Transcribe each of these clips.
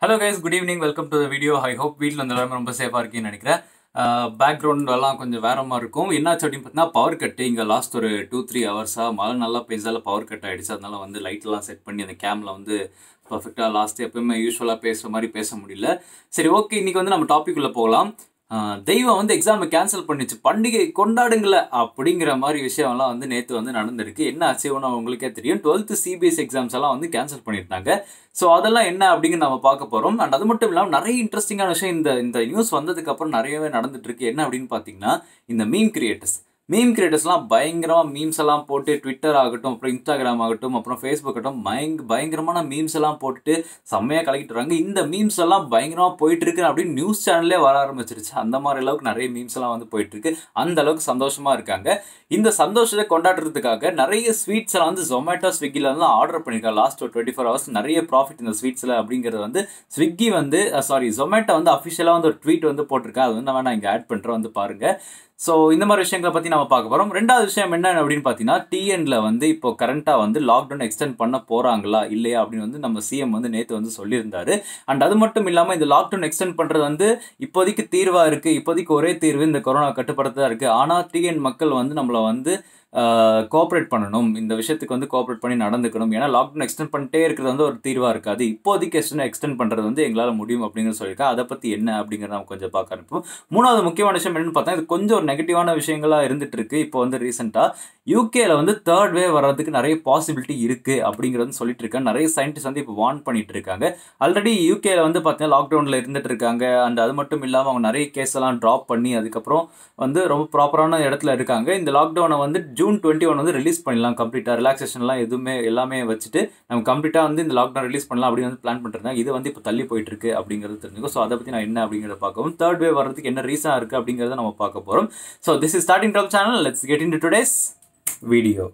hello guys good evening welcome to the video I hope வீட்டில் வந்து எல்லாருமே ரொம்ப சேஃபாக இருக்கீங்கன்னு நினைக்கிறேன் பேக்ரவுண்ட் எல்லாம் கொஞ்சம் வேற மாதிரி இருக்கும் என்னாச்சு அப்படின்னு பார்த்தீங்கன்னா பவர் கட்டு இங்கே லாஸ்ட் ஒரு டூ த்ரீ ஹவர்ஸாக மழை நல்லா பெஞ்சால பவர் கட் ஆகிடுச்சு அதனால வந்து லைட்லாம் செட் பண்ணி அந்த கேமில் வந்து பர்ஃபெக்டாக லாஸ்ட் எப்பயுமே யூஸ்வலாக பேசுகிற மாதிரி பேச முடியல சரி ஓகே இன்னைக்கு வந்து நம்ம டாபிக் உள்ள போகலாம் ஆஹ் தெய்வம் வந்து எக்ஸாமை கேன்சல் பண்ணிச்சு பண்டிகை கொண்டாடுங்கள அப்படிங்கிற மாதிரி விஷயம்லாம் வந்து நேற்று வந்து நடந்திருக்கு என்ன ஆச்சுன்னு உங்களுக்கே தெரியும் டுவெல்த்து சிபிஎஸ் எக்ஸாம்ஸ் எல்லாம் வந்து கேன்சல் பண்ணியிருந்தாங்க ஸோ அதெல்லாம் என்ன அப்படிங்கிற நம்ம பார்க்க போகிறோம் அண்ட் அது மட்டும் இல்லாமல் நிறைய இன்ட்ரெஸ்டிங்கான விஷயம் இந்த இந்த நியூஸ் வந்ததுக்கு அப்புறம் நிறையவே நடந்துட்டு இருக்கு என்ன அப்படின்னு பார்த்தீங்கன்னா இந்த மீம் கிரியேட்டர்ஸ் மீம் கிரியேட்டர்ஸ்லாம் பயங்கரமாக மீம்ஸ் எல்லாம் போட்டு ட்விட்டர் ஆகட்டும் அப்புறம் இன்ஸ்டாகிராம் ஆகட்டும் அப்புறம் ஃபேஸ்புக் ஆகட்டும் பயங்க பயங்கரமான மீம்ஸ் எல்லாம் போட்டுட்டு செம்மையாக கலக்கிட்டு வராங்க இந்த மீம்ஸ் எல்லாம் பயங்கரமாக போயிட்டு இருக்கு அப்படின்னு நியூஸ் சேனல்லே வர ஆரம்பிச்சிருச்சு அந்த மாதிரி அளவுக்கு நிறைய மீம்ஸ் எல்லாம் வந்து போயிட்டு இருக்கு அந்த அளவுக்கு சந்தோஷமா இருக்காங்க இந்த சந்தோஷத்தை கொண்டாடுறதுக்காக நிறைய ஸ்வீட்ஸ் எல்லாம் வந்து ஜொமேட்டோ ஸ்விக்கில வந்து ஆர்டர் பண்ணியிருக்காங்க லாஸ்ட் ஒரு டுவெண்ட்டி ஃபோர் ஹவர்ஸ் நிறைய ப்ராஃபிட் இந்த ஸ்வீட்ஸில் அப்படிங்கிறது வந்து ஸ்விக்கி வந்து சாரி ஜொமேட்டோ வந்து அஃபிஷியலாக வந்து ஒரு ட்வீட் வந்து போட்டிருக்கேன் அது வந்து நான் வேணா இங்கே ஆட் பண்ணுறேன் வந்து பாருங்க ஸோ இந்த மாதிரி விஷயங்களை பற்றி நம்ம பார்க்க போகிறோம் ரெண்டாவது விஷயம் என்ன அப்படின்னு பார்த்தீங்கன்னா டிஎன்ல வந்து இப்போ கரண்ட்டாக வந்து லாக்டவுன் எக்ஸ்டெண்ட் பண்ண போகிறாங்களா இல்லையா அப்படின்னு வந்து நம்ம சிஎம் வந்து நேற்று வந்து சொல்லியிருந்தாரு அண்ட் அது மட்டும் இல்லாமல் இந்த லாக்டவுன் எக்ஸ்டெண்ட் பண்ணுறது வந்து இப்போதைக்கு தீர்வாக இருக்குது இப்போதைக்கு ஒரே தீர்வு இந்த கொரோனா கட்டுப்படுத்தா இருக்குது ஆனால் டிஎன் மக்கள் வந்து நம்மளை வந்து கோஆப்ரேட் பண்ணணும் இந்த விஷயத்துக்கு வந்து கோஆப்ரேட் பண்ணி நடந்துக்கணும் ஏன்னா லாக்டவுன் எக்ஸ்டெண்ட் பண்ணிட்டே இருக்கிறது வந்து ஒரு தீர்வாக இருக்காது இப்போதைக்கு எக்ஸ்டெண்ட் எக்ஸ்டெண்ட் பண்ணுறது வந்து எங்களால் முடியும் அப்படிங்கிற சொல்லியிருக்கேன் அதை பற்றி என்ன அப்படிங்கிறத நம்ம கொஞ்சம் பார்க்க ஆரம்பிப்போம் மூணாவது முக்கியமான விஷயம் என்னன்னு பார்த்தா இது கொஞ்சம் ஒரு நெகட்டிவான விஷயங்களாக இருந்துட்டு இருக்கு இப்போ வந்து ரீசெண்டாக யூகேல வந்து தேர்ட் வேவ் வர்றதுக்கு நிறைய பாசிபிலிட்டி இருக்கு அப்படிங்கிறது சொல்லிட்டு இருக்காங்க நிறைய சயின்டிஸ்ட் வந்து இப்போ வார்ன் பண்ணிட்டு இருக்காங்க ஆல்ரெடி யூகேல வந்து பார்த்தீங்கன்னா லாக்டவுனில் இருந்துட்டு இருக்காங்க அண்ட் அது மட்டும் இல்லாமல் அவங்க நிறைய கேஸ் எல்லாம் ட்ராப் பண்ணி அதுக்கப்புறம் வந்து ரொம்ப ப்ராப்பரான இடத்துல இருக்காங்க இந்த லாக்டவுனை வந்து ஜூன் டுவெண்ட்டி ஒன் வந்து ரிலீஸ் பண்ணிடலாம் கம்ப்ளீட்டாக ரிலாக்ஸேஷன்லாம் எதுவுமே எல்லாமே வச்சுட்டு நம்ம கம்ப்ளீட்டாக வந்து இந்த லாக்டவுன் ரிலீஸ் பண்ணலாம் அப்படின்னு வந்து பிளான் பண்ணிருந்தாங்க இது வந்து இப்போ தள்ளி போயிட்டு இருக்கு அப்படிங்கிறது தெரிஞ்சுக்கும் ஸோ அதை பற்றி நான் என்ன அப்படிங்கிறத பார்க்கவும் தேர்ட் வேவ் வரதுக்கு என்ன ரீசனாக இருக்குது அப்படிங்கிறத நம்ம பார்க்க போகிறோம் so this is starting top channel let's get in today's video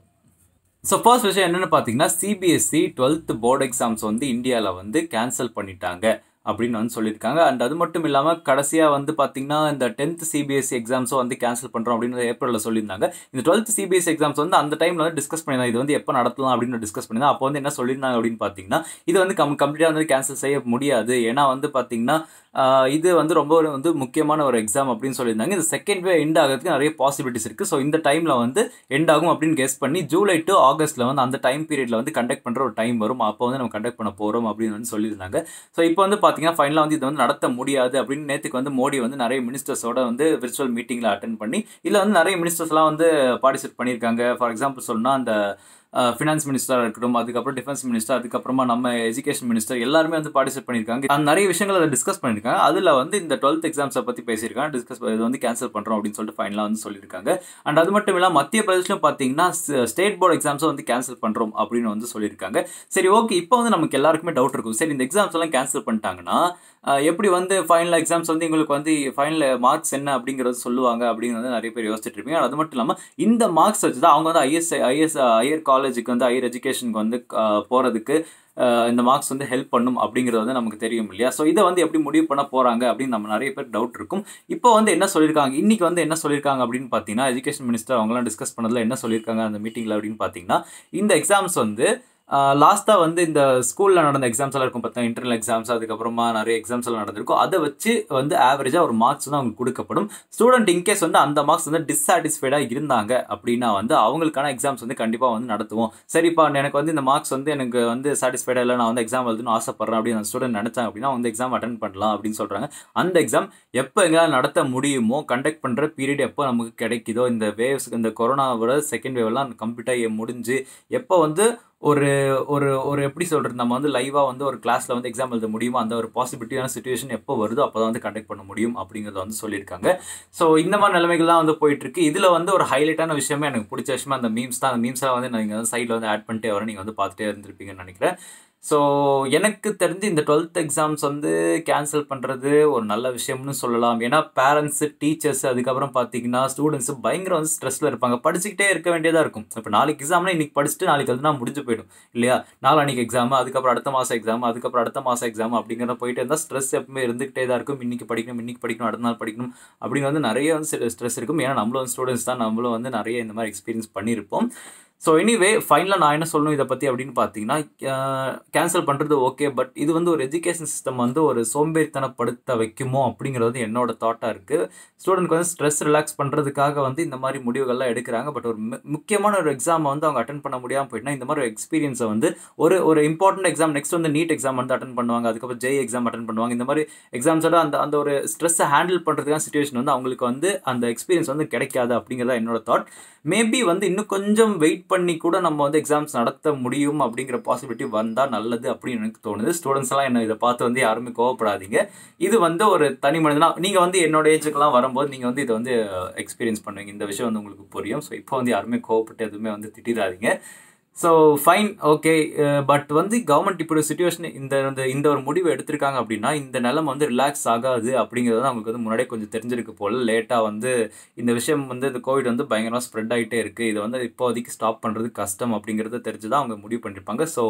so first விஷயம் என்னென்னு பார்த்தீங்கன்னா சிபிஎஸ்சி டுவெல்த் போர்டு எக்ஸாம்ஸ் வந்து இந்தியாவில் வந்து கேன்சல் பண்ணிட்டாங்க அப்படின்னு வந்து சொல்லியிருக்காங்க அண்ட் அது மட்டும் இல்லாமல் கடைசியாக வந்து பார்த்தீங்கன்னா இந்த டென்த் சிபிஎஸ்சி எக்ஸாம்ஸும் வந்து கேன்சல் பண்ணுறோம் அப்படின்னு ஏப்ரலில் சொல்லியிருந்தாங்க இந்த டுவெல்த் சிபிஎஸ்சி எக்ஸாம்ஸ் வந்து அந்த டைமில் வந்து டிஸ்கஸ் பண்ணியிருந்தாங்க இது வந்து எப்போ நடத்தலாம் அப்படின்னு டிஸ்கஸ் பண்ணியிருந்தாங்க அப்போ வந்து என்ன சொல்லியிருந்தாங்க அப்படின்னு பார்த்தீங்கன்னா இது வந்து கம் கம்ப்ளீட்டாக வந்து கேன்சல் செய்ய முடியாது ஏன்னா வந்து பார்த்தீங்கன்னா இது வந்து ரொம்ப ஒரு வந்து முக்கியமான ஒரு எக்ஸாம் அப்படின்னு சொல்லியிருந்தாங்க இந்த செகண்ட் வே எண்ட் ஆகிறதுக்கு நிறைய பாசிபிலிட்டிஸ் இருக்குது ஸோ இந்த டைமில் வந்து எண்ட் ஆகும் அப்படின்னு கெஸ் பண்ணி ஜூலை டு ஆகஸ்ட்டில் வந்து அந்த டைம் பீரியடில் வந்து கண்டக்ட் பண்ணுற ஒரு டைம் வரும் அப்போ வந்து நம்ம கண்டக்ட் பண்ண போகிறோம் அப்படின்னு வந்து சொல்லியிருந்தாங்க ஸோ இப்போ வந்து பார்த்தீங்கன்னா ஃபைனலாக வந்து இதை வந்து நடத்த முடியாது அப்படின்னு நேற்றுக்கு வந்து மோடி வந்து நிறைய மினிஸ்டர்ஸோட வந்து விர்ச்சுவல் மீட்டிங்கில் அட்டன் பண்ணி இதில் வந்து நிறைய மினிஸ்டர்ஸ்லாம் வந்து பார்ட்டிசிபேட் பண்ணியிருக்காங்க ஃபார் எக்ஸாம்பிள் சொன்னால் அந்த ஃபினான்ஸ் மினிஸ்டராக இருக்கட்டும் அதுக்கப்புறம் டிஃபென்ஸ் மினிஸ்டர் அதுக்கப்புறமா நம்ம எஜுகேஷன் மினிஸ்டர் எல்லாருமே வந்து பார்ட்டிசிபேட் பண்ணியிருக்காங்க அந்த நிறைய விஷயங்கள் அதை டிஸ்கஸ் பண்ணியிருக்காங்க அதில் வந்து இந்த டுவெல்த் எக்ஸாம்ஸை பற்றி பேசியிருக்காங்க டிஸ்கஸ் இது வந்து கேன்சல் பண்ணுறோம் அப்படின்னு சொல்லிட்டு ஃபைனலாக வந்து சொல்லியிருக்காங்க அண்ட் அது மட்டும் இல்லாமல் மத்திய பிரதேசிலும் பார்த்தீங்கன்னா ஸ்டேட் போர்டு எக்ஸாம்ஸை வந்து கேன்சல் பண்ணுறோம் அப்படின்னு வந்து சொல்லியிருக்காங்க சரி ஓகே இப்போ வந்து நமக்கு எல்லாருக்குமே டவுட் இருக்கும் சரி இந்த எக்ஸாம்ஸ் எல்லாம் கேன்சல் பண்ணிட்டாங்கன்னா எப்படி வந்து ஃபைனல் எக்ஸாம்ஸ் வந்து எங்களுக்கு வந்து ஃபைனல் மார்க்ஸ் என்ன அப்படிங்கிறது சொல்லுவாங்க அப்படிங்கிறது நிறைய பேர் யோசிச்சுட்டு இருப்பீங்க அது மட்டும் இல்லாமல் இந்த மார்க்ஸ் வச்சு தான் அவங்க வந்து ஐஎஸ் ஐஎஸ் ஹையர் காலேஜுக்கு வந்து ஹையர் எஜுகேஷனுக்கு வந்து போகிறதுக்கு இந்த மார்க்ஸ் வந்து ஹெல்ப் பண்ணும் அப்படிங்கிறது வந்து நமக்கு தெரியும் இல்லையா ஸோ இதை வந்து எப்படி முடிவு பண்ண போகிறாங்க அப்படின்னு நம்ம நிறைய பேர் டவுட் இருக்கும் இப்போ வந்து என்ன சொல்லியிருக்காங்க இன்னைக்கு வந்து என்ன சொல்லியிருக்காங்க அப்படின்னு பார்த்தீங்கன்னா எஜுகேஷன் மினிஸ்டர் அவங்களாம் டிஸ்கஸ் பண்ணதில் என்ன சொல்லியிருக்காங்க அந்த மீட்டிங்கில் அப்படின்னு பார்த்தீங்கன்னா இந்த எக்ஸாம்ஸ் வந்து லாஸ்ட்டாக வந்து இந்த ஸ்கூலில் நடந்த எக்ஸாம்ஸ் எல்லாம் இருக்கும் பார்த்தா இன்டர்னல் எக்ஸாம்ஸ் அதுக்கப்புறமா நிறைய எக்ஸாம்ஸ் எல்லாம் நடந்திருக்கும் அதை வச்சு வந்து ஆவரேஜாக ஒரு மார்க்ஸ் வந்து அவங்களுக்கு கொடுக்கப்படும் ஸ்டூடெண்ட் இன்கேஸ் வந்து அந்த மார்க்ஸ் வந்து டிஸாட்டிஸ்ஃபைடாக இருந்தாங்க அப்படின்னா வந்து அவங்களுக்கான எக்ஸாம்ஸ் வந்து கண்டிப்பாக வந்து நடத்துவோம் சரிப்பா எனக்கு வந்து இந்த மார்க்ஸ் வந்து எனக்கு வந்து சாட்டிஸ்ஃபைடாக இல்லை நான் வந்து எக்ஸாம் எழுதணும்னு ஆசைப்பட்றேன் அப்படின்னு அந்த ஸ்டூடெண்ட் நினச்சாங்க அப்படின்னா வந்து எக்ஸாம் அட்டன் பண்ணலாம் அப்படின்னு சொல்கிறாங்க அந்த எக்ஸாம் எப்போ எங்களால் நடத்த முடியுமோ கண்டக்ட் பண்ணுற பீரியட் எப்போ நமக்கு கிடைக்குதோ இந்த வேவ்ஸ் இந்த கொரோனாவோட செகண்ட் வேவெல்லாம் கம்ப்ளீட்டாக முடிஞ்சு எப்போ வந்து ஒரு ஒரு ஒரு எப்படி சொல்கிறது நம்ம வந்து லைவாக வந்து ஒரு கிளாஸில் வந்து எக்ஸாம் எழுத முடியுமோ அந்த ஒரு பாசிபிலிட்டியான சுச்சுவேஷன் எப்போ வருதோ அப்போ தான் வந்து கண்டக்ட் பண்ண முடியும் அப்படிங்கிறத வந்து சொல்லியிருக்காங்க ஸோ இந்த மாதிரி நிலைமைகள்லாம் வந்து போயிட்டுருக்கு இதில் வந்து ஒரு ஹைலைட்டான விஷயமே எனக்கு பிடிச்ச விஷயமா அந்த மீம்ஸ் தான் அந்த மீம்ஸ்லாம் வந்து நீங்கள் வந்து சைடில் வந்து ஆட் பண்ணிட்டே வர நீங்கள் வந்து பார்த்துட்டே இருந்திருப்பீங்கன்னு நினைக்கிறேன் ஸோ எனக்கு தெரிஞ்சு இந்த டுவெல்த் எக்ஸாம்ஸ் வந்து கேன்சல் பண்ணுறது ஒரு நல்ல விஷயம்னு சொல்லலாம் ஏன்னா பேரண்ட்ஸு டீச்சர்ஸ் அதுக்கப்புறம் பார்த்தீங்கன்னா ஸ்டூடெண்ட்ஸு பயங்கர வந்து ஸ்ட்ரெஸ்ஸில் இருப்பாங்க படிச்சுக்கிட்டே இருக்க வேண்டியதாக இருக்கும் இப்போ நாளைக்கு எக்ஸாம்னா இன்றைக்கி படிச்சுட்டு நாளைக்கு எழுதுனா முடிஞ்சு போயிடும் இல்லையா நாளானிக்கு எக்ஸாம் அதுக்கப்புறம் அடுத்த மாதம் எக்ஸாம் அதுக்கப்புறம் அடுத்த மாதம் எக்ஸாம் அப்படிங்கிற போயிட்டு இருந்தால் ஸ்ட்ரெஸ் எப்பவுமே இருந்துகிட்டே தான் இருக்கும் இன்றைக்கி படிக்கணும் இன்றைக்கி படிக்கணும் அடுத்த நாள் படிக்கணும் அப்படின்னு வந்து நிறைய வந்து ஸ்ட்ரெஸ் இருக்கும் ஏன்னா நம்மளும் வந்து ஸ்டூடெண்ட்ஸ் தான் நம்மளும் வந்து நிறைய இந்த மாதிரி எக்ஸ்பீரியன்ஸ் பண்ணியிருப்போம் ஸோ எனிவே ஃபைனலாக நான் என்ன சொல்லணும் இதை பற்றி அப்படின்னு பார்த்தீங்கன்னா கேன்சல் பண்ணுறது ஓகே பட் இது வந்து ஒரு எஜுகேஷன் சிஸ்டம் வந்து ஒரு சோம்பேறித்தனப்படுத்த வைக்குமோ அப்படிங்கிறது வந்து என்னோட தாட்டாக இருக்குது ஸ்டூடெண்ட்க்கு வந்து ஸ்ட்ரெஸ் ரிலாக்ஸ் பண்ணுறதுக்காக வந்து இந்த மாதிரி முடிவுகள்லாம் எடுக்கிறாங்க பட் ஒரு மு- முக்கியமான ஒரு எக்ஸாமை வந்து அவங்க அட்டன் பண்ண முடியாமல் போயிட்டுனா இந்த மாதிரி ஒரு எக்ஸ்பீரியன்ஸை வந்து ஒரு ஒரு இம்பார்ட்டன்ட் எக்ஸாம் நெக்ஸ்ட் வந்து நீட் எக்ஸாம் வந்து அட்டன் பண்ணுவாங்க அதுக்கப்புறம் ஜே எக்ஸாம் அட்டன் பண்ணுவாங்க இந்த மாதிரி எக்ஸாம்ஸோட அந்த அந்த ஒரு ஸ்ட்ரெஸ்ஸை ஹேண்டில் பண்ணுறதுக்கான சுச்சுவேஷன் வந்து அவங்களுக்கு வந்து அந்த எக்ஸ்பீரியன்ஸ் வந்து கிடைக்காது அப்படிங்கிறதா என்னோட தாட் மேபி வந்து இன்னும் கொஞ்சம் வெயிட் பண்ணி கூட நம்ம வந்து எக்ஸாம்ஸ் நடத்த முடியும் அப்படிங்கிற பாசிபிலிட்டி வந்தால் நல்லது அப்படின்னு எனக்கு தோணுது ஸ்டூடெண்ட்ஸ் எல்லாம் என்ன இதை பார்த்து வந்து யாருமே கோவப்படாதீங்க இது வந்து ஒரு தனி மனிதனா நீங்கள் வந்து என்னோட ஏஜுக்கெல்லாம் வரும்போது நீங்கள் வந்து இதை வந்து எக்ஸ்பீரியன்ஸ் பண்ணுவீங்க இந்த விஷயம் வந்து உங்களுக்கு புரியும் ஸோ இப்போ வந்து யாருமே கோவப்பட்டு எதுவுமே வந்து திட்டிடாதீங்க ஸோ ஃபைன் ஓகே பட் வந்து கவர்மெண்ட் இப்படி சுச்சுவேஷன் இந்த இந்த இந்த ஒரு முடிவு எடுத்திருக்காங்க அப்படின்னா இந்த நிலைமை வந்து ரிலாக்ஸ் ஆகாது அப்படிங்கிறது வந்து அவங்களுக்கு வந்து முன்னாடியே கொஞ்சம் தெரிஞ்சிருக்கு போல லேட்டாக வந்து இந்த விஷயம் வந்து இந்த கோவிட் வந்து பயங்கரமாக ஸ்ப்ரெட் ஆகிட்டே இருக்குது இதை வந்து இப்போதைக்கு ஸ்டாப் பண்ணுறது கஷ்டம் அப்படிங்கிறத தெரிஞ்சு தான் அவங்க முடிவு பண்ணியிருப்பாங்க so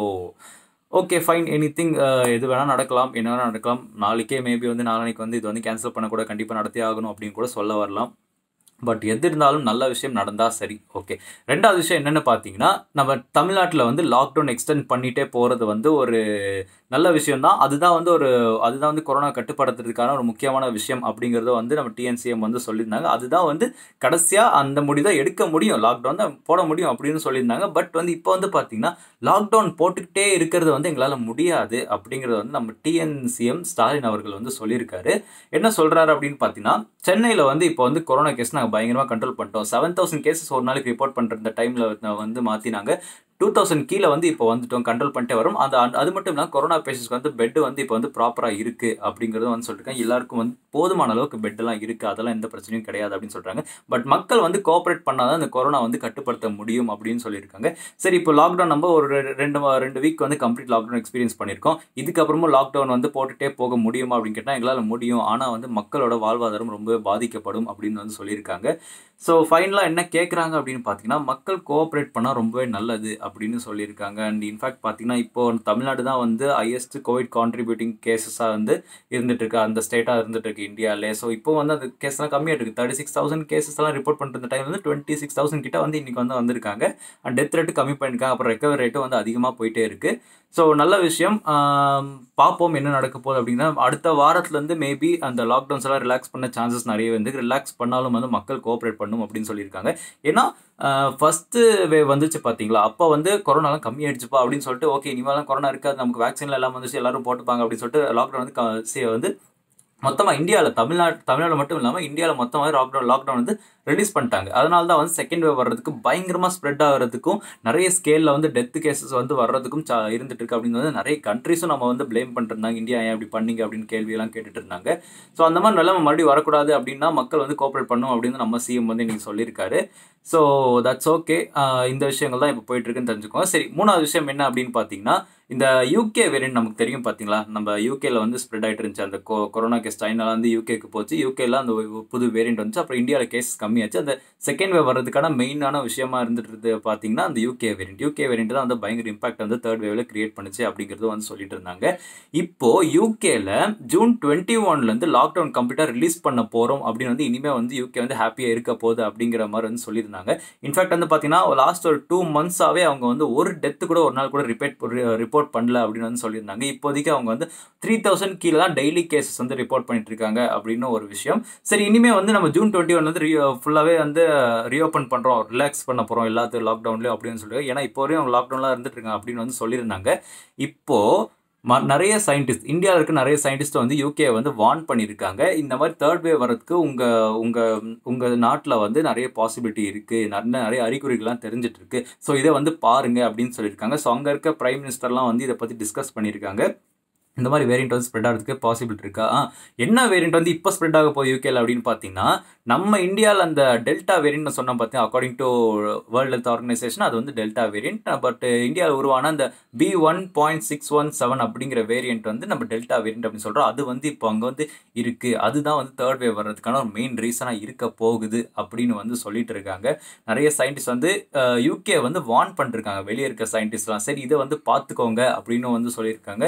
okay fine anything எது வேணால் நடக்கலாம் என்ன வேணால் நடக்கலாம் நாளைக்கே மேபி வந்து நாளைக்கு வந்து இது வந்து கேன்சல் பண்ணக்கூட கண்டிப்பாக நடத்தி ஆகணும் அப்படின்னு கூட சொல்ல வரலாம் பட் எது இருந்தாலும் நல்ல விஷயம் நடந்தால் சரி ஓகே ரெண்டாவது விஷயம் என்னென்னு பார்த்தீங்கன்னா நம்ம தமிழ்நாட்டில் வந்து லாக்டவுன் எக்ஸ்டெண்ட் பண்ணிகிட்டே போகிறது வந்து ஒரு நல்ல விஷயம் தான் அதுதான் வந்து ஒரு அதுதான் வந்து கொரோனா கட்டுப்படுத்துறதுக்கான ஒரு முக்கியமான விஷயம் அப்படிங்கிறத வந்து நம்ம டிஎன்சிஎம் வந்து சொல்லியிருந்தாங்க அதுதான் வந்து கடைசியாக அந்த முடிவு தான் எடுக்க முடியும் லாக்டவுன் தான் போட முடியும் அப்படின்னு சொல்லியிருந்தாங்க பட் வந்து இப்போ வந்து பார்த்தீங்கன்னா லாக்டவுன் போட்டுக்கிட்டே இருக்கிறது வந்து எங்களால் முடியாது அப்படிங்கிறத வந்து நம்ம டிஎன்சிஎம் ஸ்டாலின் அவர்கள் வந்து சொல்லியிருக்காரு என்ன சொல்கிறாரு அப்படின்னு பார்த்தீங்கன்னா சென்னையில் வந்து இப்போ வந்து கொரோனா கேஸ் நாங்கள் பயங்கரமாக கண்ட்ரோல் பண்ணிட்டோம் செவன் தௌசண்ட் கேசஸ் ஒரு நாளைக்கு ரிப்போர்ட் பண்ணுற டைமில் வந்து மாற்றினாங்க டூ தௌசண்ட் கீழே வந்து இப்போ வந்துட்டோம் கண்ட்ரோல் பண்ணிட்டே வரும் அது அது மட்டும் இல்லாமல் கொரோனா பேஷண்ட்ஸ்க்கு வந்து பெட் வந்து இப்போ வந்து ப்ராப்பராக இருக்குது அப்படிங்கிறத வந்து சொல்லியிருக்காங்க எல்லாருக்கும் வந்து போதுமான அளவுக்கு பெட்டெல்லாம் இருக்குது அதெல்லாம் எந்த பிரச்சனையும் கிடையாது அப்படின்னு சொல்கிறாங்க பட் மக்கள் வந்து கோஆப்ரேட் பண்ணாதான் அந்த கொரோனா வந்து கட்டுப்படுத்த முடியும் அப்படின்னு சொல்லியிருக்காங்க சரி இப்போ லாக்டவுன் நம்ம ஒரு ரெ- ரெண்டு வா- ரெண்டு வீக் வந்து கம்ப்ளீட் லாக்டவுன் எக்ஸ்பீரியன்ஸ் பண்ணியிருக்கோம் இதுக்கப்புறமும் லாக்டவுன் வந்து போட்டுட்டே போக முடியுமா அப்படின்னு கேட்டால் எங்களால் முடியும் ஆனால் வந்து மக்களோட வாழ்வாதாரம் ரொம்ப பாதிக்கப்படும் அப்படின்னு வந்து சொல்லியிருக்காங்க ஸோ ஃபைனலாக என்ன கேட்குறாங்க அப்படின்னு பார்த்தீங்கன்னா மக்கள் கோஆப்ரேட் பண்ணால் ரொம்பவே நல்லது அப்படின்னு சொல்லியிருக்காங்க அண்ட் இன்ஃபேக்ட் பார்த்தீங்கன்னா இப்போ தமிழ்நாடு தான் வந்து ஹையஸ்ட் கோவிட் கான்ட்ரிபியூட்டிங் கேசஸாக வந்து இருந்துட்டு இருக்கு அந்த ஸ்டேட்டாக இருந்துட்டு இருக்கு இந்தியாவிலே ஸோ இப்போ வந்து அந்த கேஸ்லாம் கம்மியாக இருக்கு தேர்ட்டி சிக்ஸ் தௌசண்ட் கேசஸ் எல்லாம் ரிப்போர்ட் பண்ணுற டைம் வந்து டுவெண்ட்டி சிக்ஸ் தௌசண்ட் கிட்ட வந்து இன்னைக்கு வந்து வந்திருக்காங்க அண்ட் டெத் ரேட்டு கம்மி பண்ணியிருக்காங்க அப்புறம் ரெக்கவரி ரேட்டும் வந்து அதிகமாக போயிட்டே இருக்கு ஸோ நல்ல விஷயம் ஆம், பார்ப்போம் என்ன நடக்க போகுது அப்படின்னா அடுத்த வாரத்துலேருந்து மேபி அந்த லாக்டவுன்ஸ் எல்லாம் ரிலாக்ஸ் பண்ண சான்சஸ் நிறைய வந்து ரிலாக்ஸ் பண்ணாலும் வந்து மக்கள் கோஆப்ரேட் பண்ணும் அப்படின்னு சொல்லியிருக்காங்க ஏன்னா ஃபஸ்ட்டு வே வந்துச்சு பார்த்தீங்களா அப்போ வந்து கொரோனாலாம் கம்மியாயிடுச்சுப்பா அப்படின்னு சொல்லிட்டு ஓகே இனிமேலாம் கொரோனா இருக்காது நமக்கு வேக்சின்ல எல்லாம் வந்துச்சு எல்லாரும் போட்டுப்பாங்க அப்படின்னு சொல்லிட்டு லாக்டவுன் வந்து க- சி- வந்து மொத்தமாக இந்தியாவில் தமிழ்நாடு தமிழ்நாடு மட்டும் இல்லாமல் இந்தியாவில் மொத்தமாக லாக்டவுன் லாக்டவுன் வந்து ரிலீஸ் பண்ணிட்டாங்க அதனால தான் வந்து செகண்ட் வேவ் வர்றதுக்கு பயங்கரமாக ஸ்ப்ரெட் ஆகிறதுக்கும் நிறைய ஸ்கேலில் வந்து டெத் கேசஸ் வந்து வர்றதுக்கும் சா இருந்துட்டு இருக்கு அப்படின்னு வந்து நிறைய கண்ட்ரிஸும் நம்ம வந்து ப்ளேம் பண்ணிருந்தாங்க இந்தியா ஏன் இப்படி பண்ணீங்க அப்படின்னு கேள்வியெல்லாம் கேட்டுட்டு இருந்தாங்க ஸோ அந்த மாதிரி நிலைமை மறுபடியும் வரக்கூடாது அப்படின்னா மக்கள் வந்து கோஆப்ரேட் பண்ணும் அப்படின்னு நம்ம சிஎம் வந்து இன்னைக்கு சொல்லியிருக்காரு ஸோ தட்ஸ் ஓகே இந்த விஷயங்கள் தான் இப்போ போயிட்டு இருக்குன்னு தெரிஞ்சுக்கோங்க சரி மூணாவது விஷயம் என்ன அப்படின்னு பார்த்தீங்கன்னா இந்த யூகே வேரியன்ட் நமக்கு தெரியும் பார்த்தீங்களா நம்ம யூகேல வந்து ஸ்ப்ரெட் ஆயிட்டு இருந்துச்சு அந்த கொ- கொரோனா கேஸ் சைனால வந்து யூகேக்கு போச்சு யூகேல அந்த ஒரு புது வேரியன்ட் வந்துச்சு அப்புறம் இந்தியாவில் கேஸ் கம்மியாச்சு அந்த செகண்ட் வேவ் வர்றதுக்கான மெயினான விஷயமா இருந்துட்டு இருந்து பார்த்தீங்கன்னா அந்த யூகே வேரியன்ட் யூகே வேரியன்ட் தான் வந்து பயங்கர இம்பாக்ட் வந்து தேர்ட் வேவ்ல கிரியேட் பண்ணுச்சு அப்படிங்கிறது வந்து சொல்லிட்டு இருந்தாங்க இப்போ யூகேல ஜூன் டுவெண்ட்டி ஒன்லேருந்து லாக்டவுன் கம்ப்ளீட்டாக ரிலீஸ் பண்ண போகிறோம் அப்படின்னு வந்து இனிமேல் வந்து யூகே வந்து ஹாப்பியாக இருக்க போகுது அப்படிங்கிற மாதிரி வந்து சொல்லியிருந்தாங்க இன்ஃபேக்ட் வந்து பார்த்தீங்கன்னா லாஸ்ட் ஒரு டூ மந்த்ஸாகவே அவங்க வந்து ஒரு டெத்து கூட ஒரு நாள் கூட ரிப்பேட் ரிப்போர்ட் பண்ணல அப்படின்னு வந்து சொல்லியிருந்தாங்க இப்போதைக்கு அவங்க வந்து த்ரீ தௌசண்ட் கீழே தான் டெய்லி கேசஸ் வந்து ரிப்போர்ட் பண்ணிட்டு இருக்காங்க அப்படின்னு ஒரு விஷயம் சரி இனிமேல் வந்து நம்ம ஜூன் டுவெண்ட்டி ஒன் வந்து ஃபுல்லாகவே வந்து ரீஓப்பன் பண்ணுறோம் ரிலாக்ஸ் பண்ண போகிறோம் எல்லாத்தையும் லாக்டவுன்லேயும் அப்படின்னு சொல்லிட்டு ஏன்னா இப்போ வரையும் அவங்க லாக்டவுன்லாம் இருந்துட்டு இருக்காங்க அப்படின்னு வந்து சொல்லியிருந்தாங்க இப்போ ம நிறைய சயின்டிஸ்ட் இந்தியாவில் இருக்க நிறைய சயின்டிஸ்ட் வந்து யூகே வந்து வார்ன் பண்ணியிருக்காங்க இந்த மாதிரி தேர்ட் வேவ் வரதுக்கு உங்கள் உங்கள் உங்கள் நாட்டில் வந்து நிறைய பாசிபிலிட்டி இருக்குது நிறைய நிறைய அறிகுறிகள்லாம் தெரிஞ்சிட்டு இருக்கு ஸோ இதை வந்து பாருங்க அப்படின்னு சொல்லியிருக்காங்க ஸோ அங்கே இருக்க பிரைம் மினிஸ்டர்லாம் வந்து இதை பற்றி டிஸ்கஸ் பண்ணியிருக்காங்க இந்த மாதிரி வேரியண்ட் வந்து ஸ்ப்ரெட் ஆகிறதுக்கு பாசிபிலிட்டி இருக்கா ஆ, என்ன வேரியண்ட் வந்து இப்போ ஸ்ப்ரெட் ஆக போகுது யூகேல அப்படின்னு பார்த்தீங்கன்னா நம்ம இந்தியாவில் அந்த டெல்டா வேரியன்ட் சொன்னோம் பார்த்தீங்கன்னா according to World Health Organization அது வந்து டெல்டா வேரியன்ட் பட் இந்தியாவில் உருவான அந்த B one point six one seven அப்படிங்கிற வேரியன்ட் வந்து நம்ம டெல்டா வேரியன்ட் அப்படின்னு சொல்கிறோம் அது வந்து இப்போ அங்கே வந்து இருக்குது அதுதான் வந்து தேர்ட் வேவ் வர்றதுக்கான ஒரு மெயின் ரீசனாக இருக்க போகுது அப்படின்னு வந்து சொல்லிட்டு இருக்காங்க நிறைய சயின்டிஸ்ட் வந்து யூகே வந்து வார்ன் பண்ணிருக்காங்க வெளியே இருக்க சயின்டிஸ்ட்லாம் சரி இதை வந்து பார்த்துக்கோங்க அப்படின்னு வந்து சொல்லியிருக்காங்க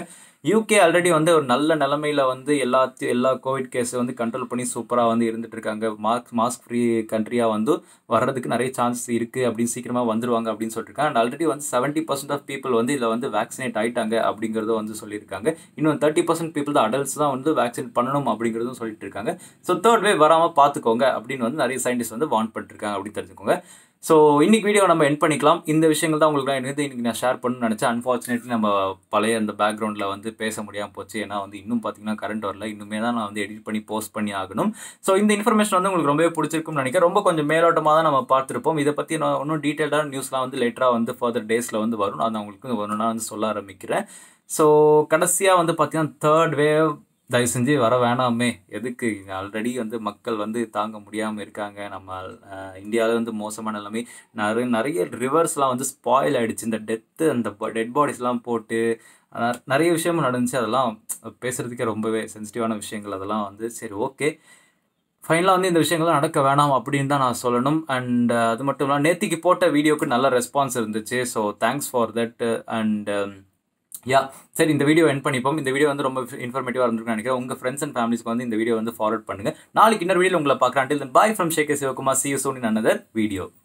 யூகே ஆல்ரெடி வந்து ஒரு நல்ல நிலமையில வந்து எல்லா எல்லா கோவிட் கேஸை வந்து கண்ட்ரோல் பண்ணி சூப்பராக வந்து இருந்துட்டு இருக்காங்க மாஸ்க் மாஸ்க் ஃப்ரீ கண்ட்ரியாக வந்து வர்றதுக்கு நிறைய சான்சஸ் இருக்குது அப்படின்னு சீக்கிரமாக வந்துருவாங்க அப்படின்னு சொல்லியிருக்காங்க அண்ட் ஆல்ரெடி வந்து செவன்ட்டி பர்சன்ட் ஆஃப் பீப்புள் வந்து இதில் வந்து வேக்சினேட் ஆயிட்டாங்க அப்படிங்கிறத வந்து சொல்லியிருக்காங்க இன்னும் தேர்ட்டி பர்சன்ட் பீப்புள் தான் அடல்ட்ஸ் தான் வந்து வேக்சின் பண்ணணும் அப்படிங்கிறதும் சொல்லிட்டு இருக்காங்க ஸோ தேர்ட் வேவ் வராமல் பார்த்துக்கோங்க அப்படின்னு வந்து நிறைய சயின்டிஸ்ட் வந்து வார்ன் பண்ணிருக்காங்க அப்படின்னு தெரிஞ்சுக்கோங்க ஸோ இன்னைக்கு வீடியோ நம்ம என் பண்ணிக்கலாம் இந்த விஷயங்கள் தான் உங்களுக்கு எனக்கு இன்னைக்கு நான் ஷேர் பண்ணணும்னு நினச்சேன் அன்ஃபார்ச்சுனேட்லி நம்ம பழைய அந்த பேக்ரவுண்டில் வந்து பேச முடியாமல் போச்சு ஏன்னா வந்து இன்னும் பார்த்தீங்கன்னா கரண்ட் வரல இன்னுமே தான் நான் வந்து எடிட் பண்ணி போஸ்ட் பண்ணி ஆகணும் ஸோ இந்த இன்ஃபர்மேஷன் வந்து உங்களுக்கு ரொம்பவே பிடிச்சிருக்கும்னு நினைக்கிறேன் ரொம்ப கொஞ்சம் மேலோட்டமாக தான் நம்ம பார்த்துருப்போம் இதை பற்றி நான் இன்னும் டீட்டெயில்டான நியூஸ்லாம் வந்து லேட்டராக வந்து ஃபர்தர் டேஸில் வந்து வரும் அதை உங்களுக்கு ஒன்று வந்து சொல்ல ஆரம்பிக்கிறேன் ஸோ கடைசியாக வந்து பார்த்தீங்கன்னா தேர்ட் வேவ் தயவு செஞ்சு வர வேணாமே எதுக்கு ஆல்ரெடி வந்து மக்கள் வந்து தாங்க முடியாமல் இருக்காங்க நம்ம இந்தியாவில் வந்து மோசமான நிலைமை நிறைய நிறைய ரிவர்ஸ்லாம் வந்து ஸ்பாயில் ஆகிடுச்சு இந்த டெத்து அந்த டெட் பாடிஸ்லாம் போட்டு நிறைய விஷயமும் நடந்துச்சு அதெல்லாம் பேசுகிறதுக்கே ரொம்பவே சென்சிட்டிவான விஷயங்கள் அதெல்லாம் வந்து சரி ஓகே ஃபைனலாக வந்து இந்த விஷயங்கள்லாம் நடக்க வேணாம் அப்படின்னு தான் நான் சொல்லணும் அண்ட் அது மட்டும் இல்லாமல் நேத்திக்கு போட்ட வீடியோக்கு நல்ல ரெஸ்பான்ஸ் இருந்துச்சு so thanks for that and yeah சரி இந்த வீடியோ என் பண்ணிப்போம் இந்த வீடியோ வந்து ரொம்ப இன்ஃபர்மேட்டிவாக இருந்திருக்குன்னு நினைக்கிறேன் உங்கள் ஃப்ரெண்ட்ஸ் அண்ட் ஃபேமிலிஸ்க்கு வந்து இந்த வீடியோ வந்து ஃபார்வர்ட் பண்ணுங்கள் நாளைக்கு இன்னொரு வீடியோ உங்களை பார்க்குறேன் தென் பாய் ஃப்ரம் ஷேகே Sivakumar see you soon another video